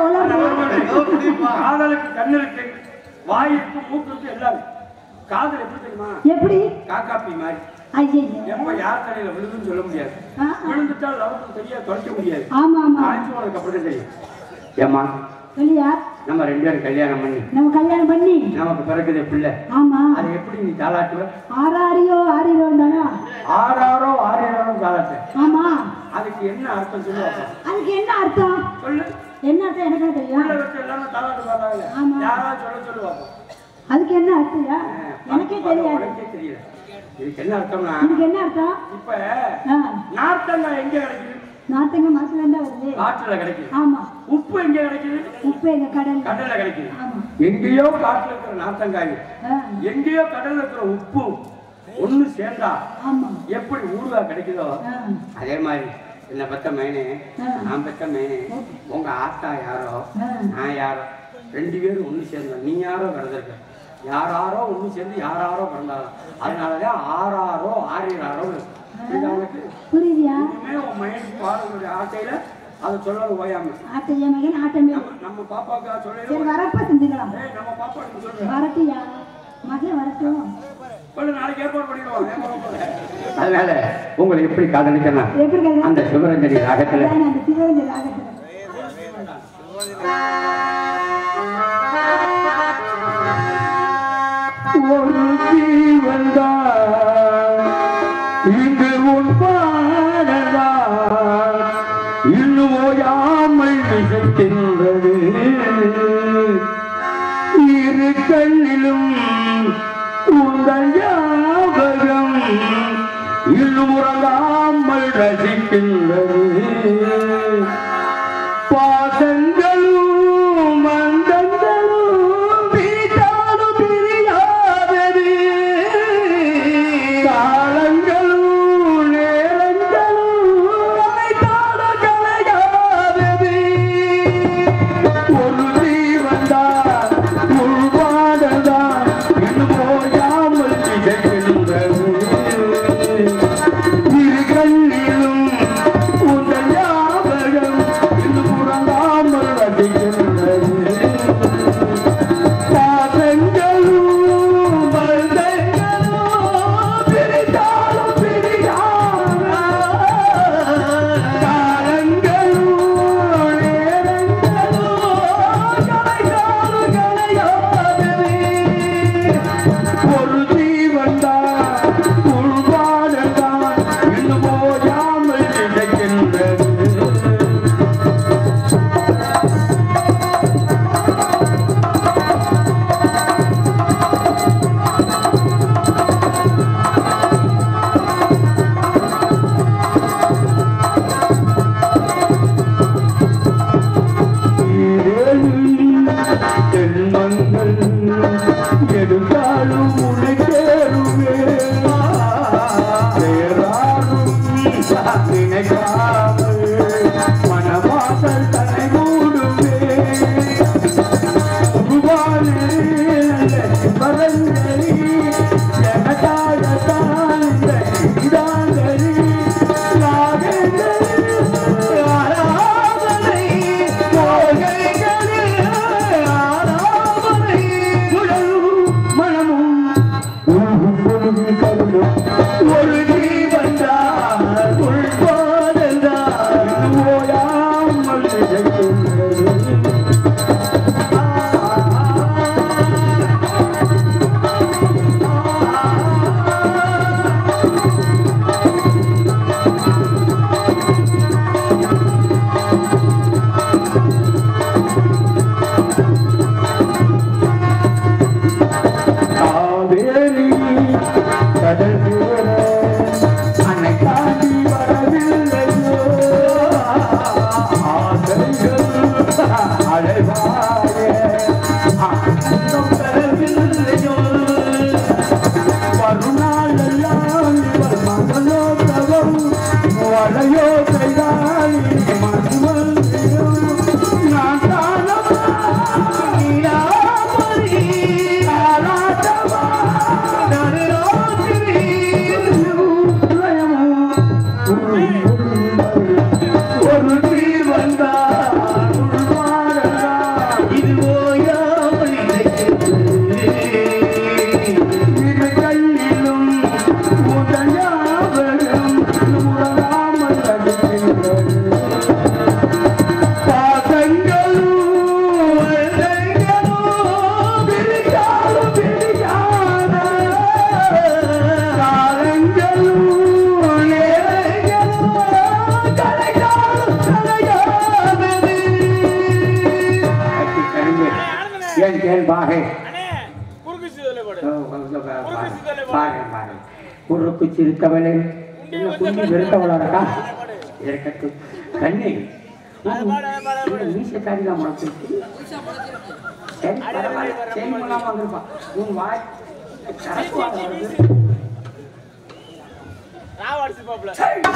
Speaker 1: உலகம்
Speaker 3: காதலுக்கு கண்ணு இருக்கு வாய் இருக்கு மூக்கு இருக்கு எல்லாம் இருக்கு. காதல் எப்படி தெரியுமா
Speaker 1: எப்படி
Speaker 3: காக்காப்பி மாதிரி
Speaker 1: ஐயே
Speaker 3: எப்ப யார் தலையில விழுதுன்னு சொல்ல முடியாது
Speaker 1: ஆ, ஆ.
Speaker 3: விழுந்துட்டால் லவுக்கு தெரியாது தொலைக்க முடியாது
Speaker 1: ஆமா ஆமா
Speaker 3: காய்ச்சி உனக்கு அப்படிதான் தெரியும் ஏமா
Speaker 1: சொல்லியா
Speaker 3: நம்ம ரெண்டு பேரும் கல்யாணம் பண்ணி
Speaker 1: நம்ம கல்யாணம் பண்ணி
Speaker 3: நமக்கு பிறகுது பிள்ளை
Speaker 1: ஆமா
Speaker 3: அதை எப்படி நீ தாளாட்டுவ
Speaker 1: ஆறாரியோ ஆறியோ தானா
Speaker 3: ஆறாரோ ஆறாரோ தாளாட்டு
Speaker 1: ஆமா
Speaker 3: அதுக்கு என்ன அர்த்தம் சொல்லு பார்ப்போம்.
Speaker 1: அதுக்கு என்ன அர்த்தம்
Speaker 3: சொல்லு
Speaker 1: என்ன அர்த்தம் எனக்கு
Speaker 3: உள்ள
Speaker 1: தெரியும்
Speaker 3: வச்சு எல்லாமே தாளாட்டு பாருங்க
Speaker 1: ஆமா.
Speaker 3: யாராவது சொல்ல சொல்லு பார்ப்போம்
Speaker 1: அதுக்கு என்ன அர்த்தம்யா எனக்கே தெரியாது
Speaker 3: உனக்கே தெரியல இதுக்கு என்ன அர்த்தம்னா
Speaker 1: இதுக்கு என்ன அர்த்தம்
Speaker 3: இப்ப
Speaker 1: ஆ,
Speaker 3: நார்த்தங்காய் எங்க கிடைக்குது
Speaker 1: நாத்தங்க மாத்துல தான் வருது
Speaker 3: காட்டுல கிடைக்குது
Speaker 1: ஆமா
Speaker 3: உப்பு எங்க கிடைக்குது
Speaker 1: உப்பு எங்க கடல்
Speaker 3: கடல்ல கிடைக்குது
Speaker 1: ஆமா
Speaker 3: எங்கேயோ காட்டுல இருக்கிற நார்த்தங்காய்
Speaker 1: ஆ,
Speaker 3: எங்கேயோ கடல்ல இருக்கிற உப்பு ஒண்ணு சேர்ந்தா
Speaker 1: ஆமா
Speaker 3: எப்படி ஊறுகாய் கிடைக்குதோ
Speaker 1: ஆ,
Speaker 3: அதே மாதிரி என்ன பெத்த மேனே
Speaker 1: ஆ.
Speaker 3: நான் பெத்த மேனே உங்க ஆத்தா யாரோ
Speaker 1: ஆ.
Speaker 3: நான் யாரோ ரெண்டு பேரும் ஒண்ணு சேர்ந்தோம் நீ யாரோ பிறந்திருக்க யாராரோ ஒண்ணு சேர்ந்து யாராரோ பிறந்தாலும் அதனாலதான் ஆறாரோ ஆறாரோ உனக்கு
Speaker 1: புரியுதியா
Speaker 3: இனிமே உன் மைண்ட் பாருங்களுடைய ஆட்டையில அதை சொல்லணும் ஓயாம
Speaker 1: ஆட்டைய மகன் ஆட்டமே
Speaker 3: நம்ம நம்ம பாப்பாக்கா
Speaker 1: சரி
Speaker 3: சொல்லணும்
Speaker 1: வரப்ப செஞ்சுக்கலாம்
Speaker 3: ஏய் நம்ம பாப்பா நீ சொல்ற
Speaker 1: வரட்டியா மகன் வரட்டும்
Speaker 3: சொல்லு நாளைக்கு ஏற்பாடு பண்ணிடுவோம் அதனால உங்களை எப்படி காதலிக்கணும்
Speaker 1: எப்படி கல்யாணம்
Speaker 3: அந்த சிவரஞ்சனி ராகத்துல
Speaker 1: அதான் அந்த சிவகங்கை ராகத்துல
Speaker 3: ஒரு ஜீவன்தான் இங்கு உன் பாடதான் இன்னும் ஓயாமல் விசைக்கின்றது இரு கண்ணிலும் உங்கள் ஞாபகம் இன்னும் உறங்காமல் ரசிக்கின்றது பாசங்களும் மந்தங்களும் பிரித்தாலும் பிரியாதது காலங்களும் நேரங்களும் அமைத்தால கலையாதது ஒரு ஜீவன்தான் உள்வாடதான் இன்னும் போயாமல் திகழ்கின்றது இரு ஏன் பாகை
Speaker 7: அண்ணே குறுக்கு சீதலை போடு
Speaker 3: பாருங்க பாருங்க குறுக்கு சிரித்தவளே என்ன குண்டி வெறுத்தவளா இருக்கா இருக்கட்டும் கண்ணே மீசக்காரி தான் உனக்கு சரி பரவாயில்ல சரி பண்ணாம வந்திருப்பான் உன் வாய் கரக்குவா வருது
Speaker 7: ராவாடிச்சு பாப்புல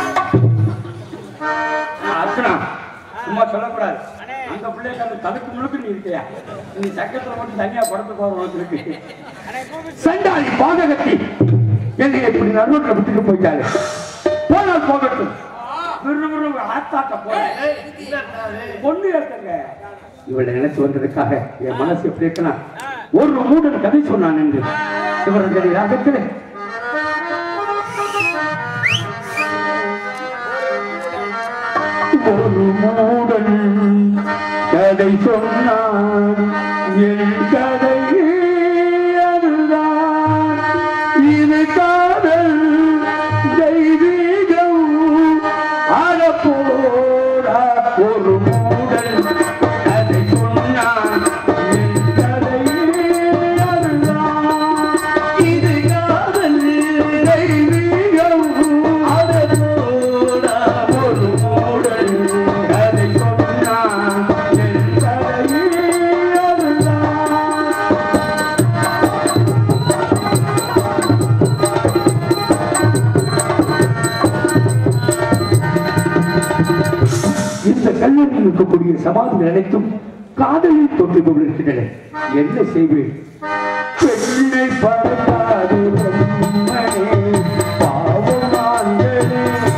Speaker 3: அர்ச்சனா சும்மா சொல்லக்கூடாது அந்த பிள்ளைக்கு அந்த தடுக்கு முழுக்க நீ இருக்கியா நீ சக்கரத்துல மட்டும் தனியா படத்து போறது இருக்கு சண்டாளி பாதகத்தி என்னை இப்படி நடுவில் விட்டுட்டு போயிட்டாரு போனால் போகட்டும் விரு விரு ஆத்தாட்ட போற பொண்ணு ஏத்துங்க இவளை நினைச்சு வந்ததுக்காக என் மனசு எப்படி இருக்கலாம் ஒரு மூடன் கதை சொன்னான் என்று இவருடைய ராகத்தில் ஒரு மூடன் கதை சொன்னான் என் கதை அதுதான் இது காதல் தெய்வீகம் அறப்போரா ஒரு மூடன் கதை சொன்னான் என் கதை அதுதான் இது காதல் தெய்வீகம் அறப்போரா ஒரு மூடன் கதை சொன்னான் என் கதை அதுதான் இந்த கல்லூரியில் இருக்கக்கூடிய சமாதி அனைத்தும் காதலில் தொட்டு கொண்டிருக்கின்றன என்ன செய்வேன் பெண்ணை பறக்காது பிரம்மனே, பாவம் ஆண்களே,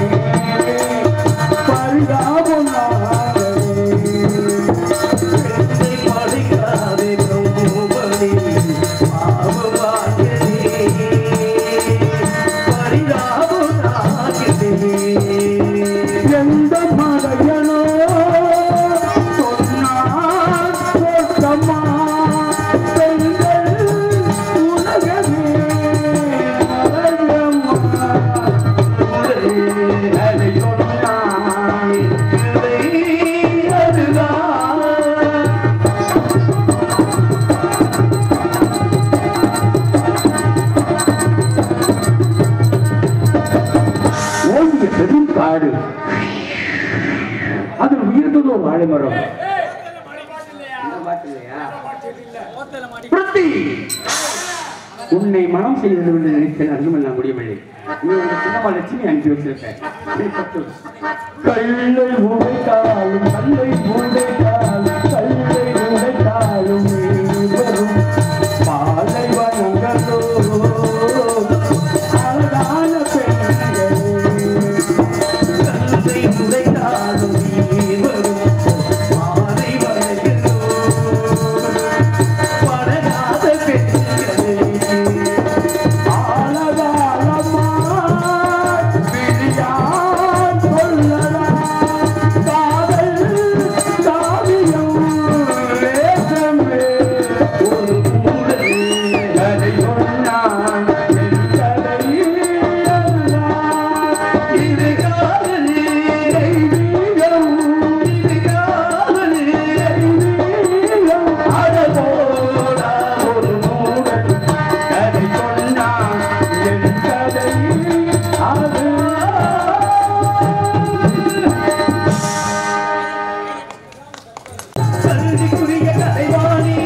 Speaker 3: பரிதாபம் ஆண்களே. பெண்ணை பறிக்காதே பிரம்மனே, பாவம் ஆண்களே, பரிதாபம் ஆண்களே. எந்த மலையனோ சொன்னான் சொர்க்கமா பெண்கள் உலகமே மலையம்மா உலகே அதை சொன்னான் இதை அதுதான் ஓடிய பெரும் காடு அதில் உயர்ந்தது ஒரு வாழை மரம் இந்த பாட்டு இல்லையா? பிருத்தி, உன்னை மனம் செய்ய வேண்டும் என்று நினைத்தேன் அதுவும் நான் முடியவில்லை நீ உங்க சின்னம்மா லட்சுமி அனுப்பி வச்சிருக்கேன் நீ கட்டு. கல்லை உடைத்தாலும் கல்லை உடைத்தாலும் கல்லை உடைத்தாலும் நீ வரும் பாலைவனங்களோ அழகான பெண்களே கல்லை உடைத்தாலும் நீ வரும் பாலைவனங்களோ பழகாத பெண்களே ஆலகாலமா விழியான் சொல்லலாம் காதல் காவியம் வேஷமே ஒரு மூடல் கதை சொன்னான் என் கதை அல்ல. இது காதல் தெய்வீகம். இது காதல் தெய்வீகம். அழகோடா ஒரு மூடல் கதை சொன்னான் என் கதை அது கல்விக்குரிய கலைவாணி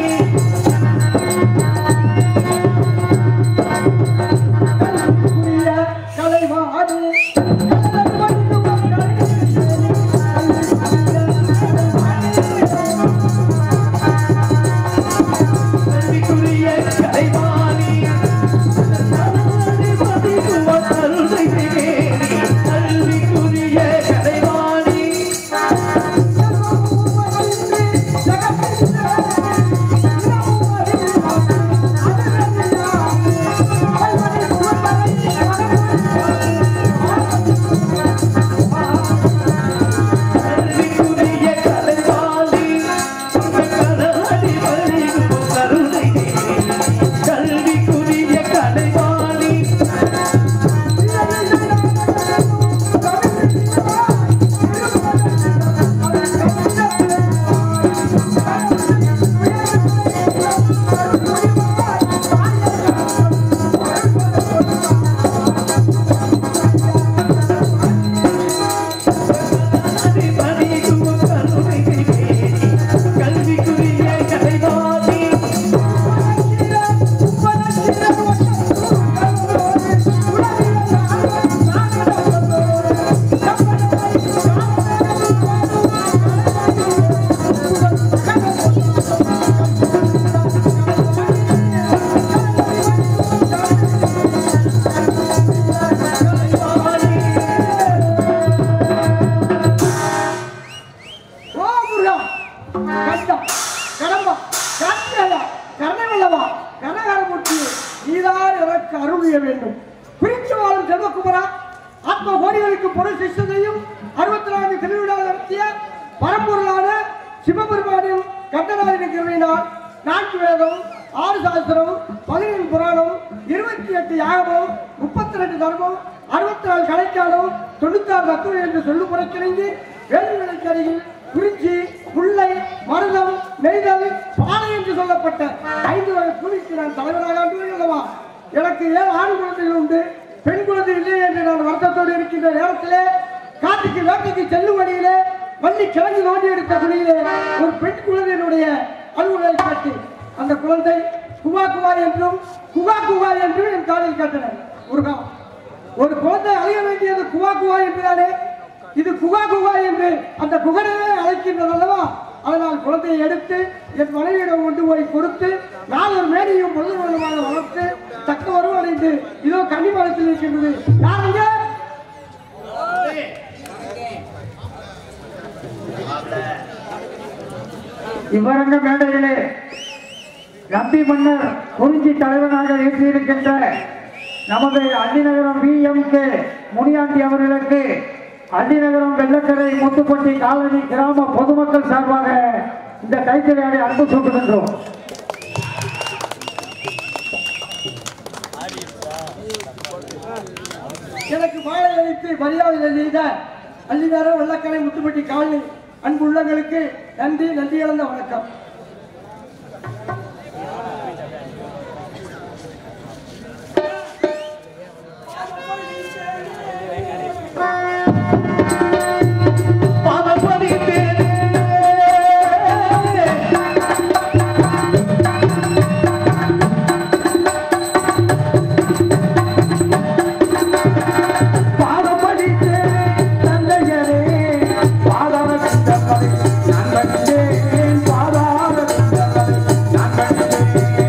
Speaker 3: கல்விக்குரிய கலைவாணி கல்விக்குரிய கலைவாணி கல்விக்குரிய கலைவாணி கலவாணி வழிகும் கருணை கல்விக்குரிய கலைவாணி
Speaker 1: ஆ
Speaker 3: கண்டா கடம்பா காத்தியாயா கர்ணவல்லவா கனகரமூர்த்தி நீதான் எனக்கு அருளிய வேண்டும் பிரித்து வாழும் செல்வகுமரா ஆத்ம கோடிகளுக்கு பொருள் சிஷ்டத்தையும் அறுபத்தி நான்கு திருவிழா நடத்திய பரம்பொருளான சிவபெருமானின் கண்டனாரின் கிருமையினால் நான்கு வேதம் ஆறு சாஸ்திரம் பதினேழு புராணம் இருபத்தி எட்டு யாகமும் முப்பத்தி ரெண்டு தர்மம் அறுபத்தி நாலு கலைக்காலம் தொண்ணூத்தாறு தத்துவம் என்று சொல்லும் முறைக்கிணைந்து வேலுநிலைக்கரையில் குறிஞ்சி முல்லை மருதம் நெய்தல் பாலை என்று சொல்லப்பட்ட ஐந்து வகை குழுக்கு நான் தலைவராக ஆண்டுவேன் அல்லவா எனக்கு ஏன் ஆண் குழந்தைகள் உண்டு பெண் குழந்தை இல்லை என்று நான் வருத்தத்தோடு இருக்கின்ற நேரத்திலே காட்டுக்கு வேட்டைக்கு செல்லும் வழியிலே வள்ளி கிழங்கு நோண்டி எடுத்த குழியிலே ஒரு பெண் குழந்தையினுடைய அலுவலை காட்டி அந்த குழந்தை குவா குவா என்றும் குவா குவா என்றும் என் காலில் காட்டினார் ஒரு கா- ஒரு குழந்தை அழிய வேண்டியது குவா குவா என்றுதானே இது குகா குகா என்று அந்த குகனையே அழைக்கின்றது அல்லவா அதனால் குழந்தையை எடுத்து என் மனைவியிடம் கொண்டு போய் கொடுத்து நான் ஒரு மேடையும் பொழுது வெள்ளமாக வளர்த்து தக்க வருவடைந்து இதோ கன்னிமரத்தில் இருக்கின்றது யாருங்க
Speaker 8: இவரங்க மேடையிலே நம்பி மன்னர் குறிஞ்சி தலைவனாக ஏற்றிருக்கின்ற நமது அள்ளிநகரம் விஎம்கே முனியாண்டி அவர்களுக்கு அள்ளிநகரம் வெள்ளக்கரை முத்துப்பட்டி காலனி கிராம பொதுமக்கள் சார்பாக இந்த கைத்தறியாடை அன்பு சூட்டுகின்றோம்
Speaker 3: எனக்கு மாலை அளித்து மரியாதை செய்த அள்ளிநேரம் வெள்ளக்கரை முத்துப்பட்டி காலனி அன்பு உள்ளங்களுக்கு நன்றி நன்றி இழந்த வணக்கம்
Speaker 8: பாதப்படித்து தந்தையரே பாதாள கண்டபடி நான் கண்டேன் பாதாள கண்டபடி நான் கண்டேன்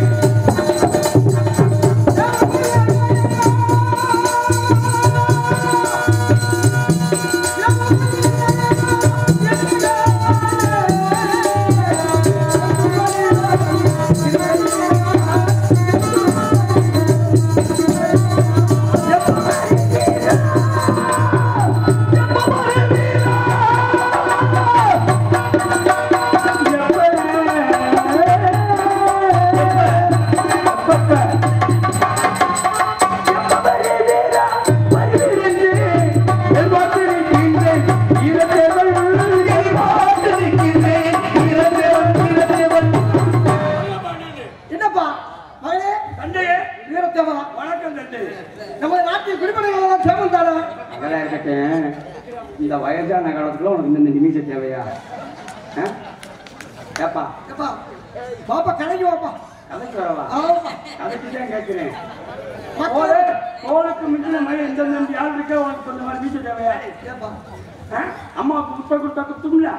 Speaker 3: என்னப்பா மகளே
Speaker 7: தந்தையே
Speaker 3: வீரத்தேவா
Speaker 7: வணக்கம் தந்தை
Speaker 3: நமது நாட்டில் குடிமனைகள் சேமம் தானா
Speaker 9: அதெல்லாம் இருக்கட்டும் இந்த வயதான காலத்துல உனக்கு இந்த நிமிஷம் தேவையா ஆ? ஏப்பா
Speaker 3: எப்பா பாப்பா கடைக்கு வாப்பா
Speaker 9: கதைக்கு வரவா
Speaker 3: ஆமாப்பா
Speaker 9: கதைக்கு தான் கேட்கிறேன்
Speaker 3: மக்களே
Speaker 7: கோலுக்கு மிஞ்சின மாதிரி எந்த நம்பி யார் இருக்கா உனக்கு கொஞ்சம் மாதிரி வீட்டு தேவையா
Speaker 3: ஏப்பா
Speaker 7: ஆ? அம்மாவுக்கு முட்டை கொடுத்தா குத்தும்ல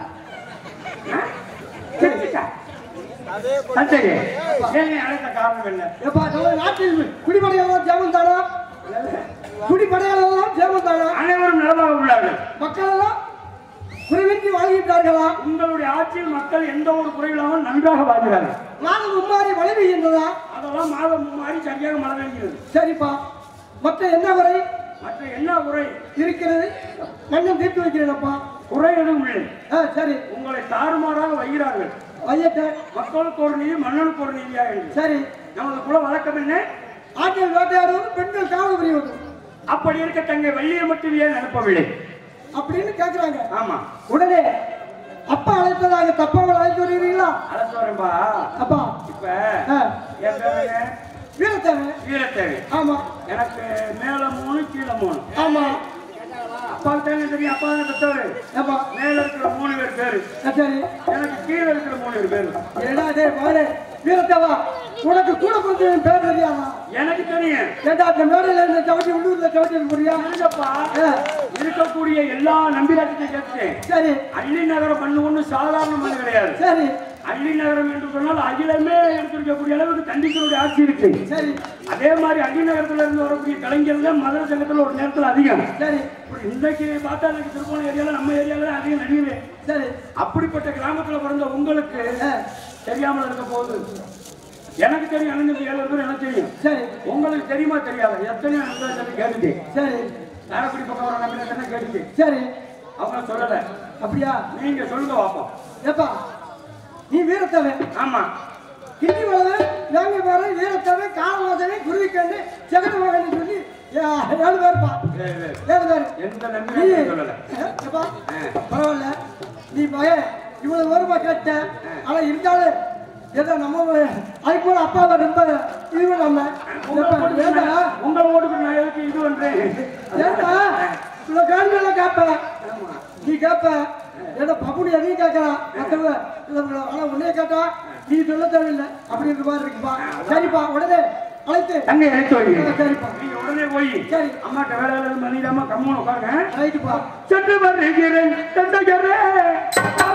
Speaker 7: தந்தையே ஏன் அழைத்த காரணம் என்ன
Speaker 3: ஏப்பா நமது நாட்டில் குடிமனைகள் சேமம் தானா குடிமனைகள் சேமம் தானா
Speaker 7: அனைவரும் நலமாக உள்ளார்கள்
Speaker 3: மக்கள் எல்லாம் குறைவின்றி வாழ்கின்றார்களா
Speaker 7: உங்களுடைய ஆட்சியில் மக்கள் எந்த ஒரு குறையில்லாமல் நன்றாக வாழ்கிறார்கள்
Speaker 3: மாதம் மும்மாறி மழை பெய்கின்றதா
Speaker 7: அதெல்லாம் மாதம் மாறி சரியாக மழை பெய்கிறது
Speaker 3: சரிப்பா மற்ற என்ன குறை
Speaker 7: மற்ற என்ன குறை
Speaker 3: இருக்கிறது மண்ணம் தீர்த்து வைக்கிறேனப்பா
Speaker 7: குறை எதுவும் இல்லை
Speaker 3: ஆ சரி
Speaker 7: உங்களை தாறுமாறாக வைகிறார்கள்
Speaker 3: ஐயட்ட
Speaker 7: மக்களுக்கு ஒரு நீதி மன்னனுக்கு ஒரு நீதியாக இருக்கு
Speaker 3: சரி
Speaker 7: நமது குல வழக்கம் என்ன
Speaker 3: ஆண்கள் வேட்டையாடுவது பெண்கள் காவல் புரிவது
Speaker 7: அப்படி இருக்க தங்கை வள்ளியை மட்டும் ஏன் அனுப்பவில்லை
Speaker 3: அப்படின்னு கேக்குறாங்க
Speaker 7: ஆமா
Speaker 3: உடனே அப்பா அழைத்ததாக தப்பாக அழைத்து வருகிறீங்களா
Speaker 7: அழைச்சு வரேன்பா
Speaker 3: அப்பா
Speaker 7: இப்ப
Speaker 3: ஆ,
Speaker 7: என் பேர் என்ன
Speaker 3: வீரத்தேவை
Speaker 7: வீரத்தேவி
Speaker 3: ஆமா
Speaker 7: எனக்கு மேல மூணு கீழே மூணு
Speaker 3: ஆமா
Speaker 7: அப்பாவுக்கு தானே தெரியும் அப்பா தானே பெற்றவர்
Speaker 3: ஏப்பா
Speaker 7: மேல இருக்கிற மூணு பேர் பேரு
Speaker 3: ஆ, சரி
Speaker 7: எனக்கு கீழே இருக்கிற மூணு பேர் பேரு
Speaker 3: என்னடா டேய் பாரு வீரத்தேவா உனக்கு கூட கொஞ்சம் பேர் தெரியாதா
Speaker 7: எனக்கு தெரியும்
Speaker 3: ஏண்டா அந்த மேடையில இருந்த சவட்டி உள்ளூர்ல சவட்டி புரியா
Speaker 7: இருங்கப்பா இருக்கக்கூடிய எல்லா நம்பிராட்சியத்தையும் கேட்டேன்
Speaker 3: சரி
Speaker 7: அள்ளி நகரம் பண்ணு ஒண்ணு சாதாரண மண்ணு கிடையாது
Speaker 3: சரி
Speaker 7: அள்ளி நகரம் என்று சொன்னால் அகிலமே எடுத்திருக்கக்கூடிய அளவுக்கு கண்டிஷனுடைய ஆட்சி இருக்கு
Speaker 3: சரி
Speaker 7: அதே மாதிரி அள்ளி நகரத்துல இருந்து வரக்கூடிய கலைஞர்கள் மதுரை சங்கத்துல ஒரு நேரத்துல அதிகம்
Speaker 3: சரி
Speaker 7: இப்படி இன்றைக்கு பார்த்தா எனக்கு திருப்போணம் ஏரியால நம்ம ஏரியால தான் அதிகம் நடிகவே
Speaker 3: சரி
Speaker 7: அப்படிப்பட்ட கிராமத்துல பிறந்த
Speaker 3: பிறந்த உங்களுக்கு தெரியாமல் இருக்க போகுது எனக்கு தெரியும் அண்ணன் ஏழு பேர் எனக்கு தெரியும்
Speaker 2: சரி
Speaker 3: உங்களுக்கு தெரியுமா தெரியாதா எத்தனையோ அண்ணன் சொல்லி கேட்டுட்டேன்
Speaker 2: சரி
Speaker 3: காரைக்குடி பக்கம் வர நம்பின தானே கேட்டுட்டேன்
Speaker 2: சரி
Speaker 3: அவங்க சொல்லல
Speaker 2: அப்படியா
Speaker 3: நீங்க சொல்லுங்க பார்ப்போம்
Speaker 2: ஏப்பா நீ வீரத்தவன்
Speaker 3: ஆமா
Speaker 2: கிண்டி வளவன் வேங்க பேரன் வீரத்தவன் காலவாசவன் குருவிக்கண்டு செகண்ட் மகன் சொல்லி ஏ- ஏழு பேர்ப்பா
Speaker 3: சரி, சரி.
Speaker 2: ஏழு பேர்
Speaker 3: எந்த
Speaker 2: நீ
Speaker 3: நன்மையும் சொல்லல
Speaker 2: ஏப்பா பரவாயில்ல நீ பையன் இவ்வளவு வருமா கேட்ட ஆனா இருந்தாலும் ஏதோ நம்ம அதுக்கு போல அப்பாவை ரொம்ப இது நம்ம
Speaker 3: உங்களை
Speaker 2: ஏப்பா,
Speaker 3: போட்டு
Speaker 2: ஏண்டா
Speaker 3: நான் உங்களை ஓட்டுக்கு நான் எதுக்கு இது பண்றேன்
Speaker 2: ஏண்டா இவ்வளவு கேள்வி எல்லாம் கேட்ப நீ கேட்ப ஏதோ பப்புனு எதையும் கேட்கலாம் மற்றவங்க ஆனா உன்னைய கேட்டா நீ சொல்ல தேவையில்லை அப்படின்ற மாதிரி இருக்குப்பா சரிப்பா உடனே அழைத்து
Speaker 3: தங்கை அழைத்து வை
Speaker 2: ஆ, சரிப்பா
Speaker 3: நீங்க உடனே போய்
Speaker 2: சரி.
Speaker 3: அம்மாட்ட வேலை வேலை பண்ணிடாம கம்முன்னு உட்காருங்க
Speaker 2: ரைட்டுப்பா
Speaker 3: சென்று வருகிறேன் தந்தையரே